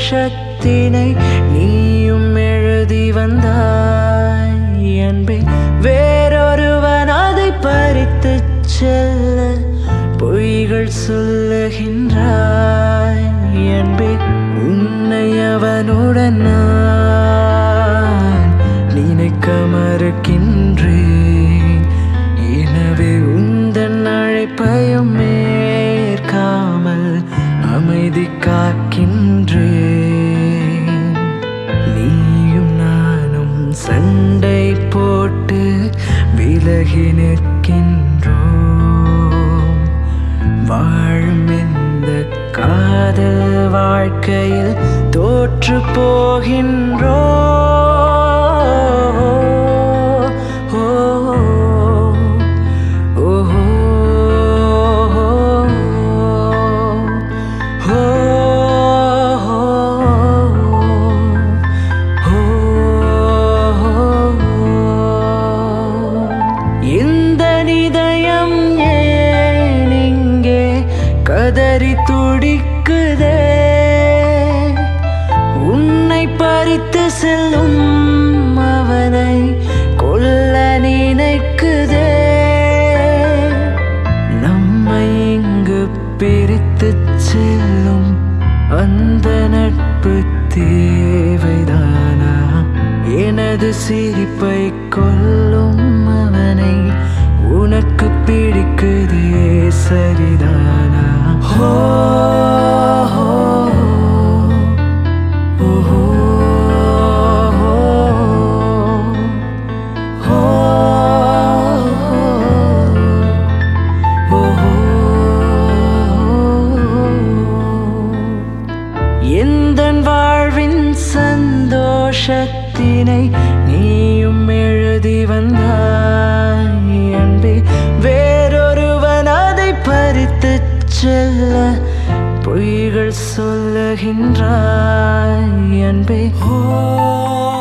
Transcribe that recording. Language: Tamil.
சந்தோஷத்தினை நீயும் எழுதி வந்தாய் அன்பே வேறொருவன் அதை பறித்து செல்ல பொய்கள் சொல்லுகின்றாய் அன்பே உன்னை அவனுடன் நான் நினைக்க மறுக்கின்றேன் எனவே உந்தன் அழைப்பையும் மேற்காமல் அமைதி காக்கின்றேன் நீயும் நானும் சண்டை போட்டு விலகி நிற்கின்றோம் வாழும் இந்த காதல் வாழ்க்கையில் தோற்று இந்த நிதயம் ஏன் இங்கே கதறி துடிக்குதே உன்னை பறித்து செல்லும் அவனை கொல்ல நினைக்குதே நம்மை இங்கு பிரித்து செல்லும் அந்த நட்பு தேவைதானா எனது சிரிப்பை கொல்லும் அவனை உனக்கு பிடிக்குதே சரிதானா ஹோ ஹோ, ஓஹோ, ஹோ, ஓஹோ. எந்தன் வாழ்வின் சந்தோஷத்தினை நீயும் எழுதி வந்தாய் அன்பே வேறொருவன் அதை பறித்து செல்ல பொய்கள் சொல்லுகின்றாய் அன்பே ஓ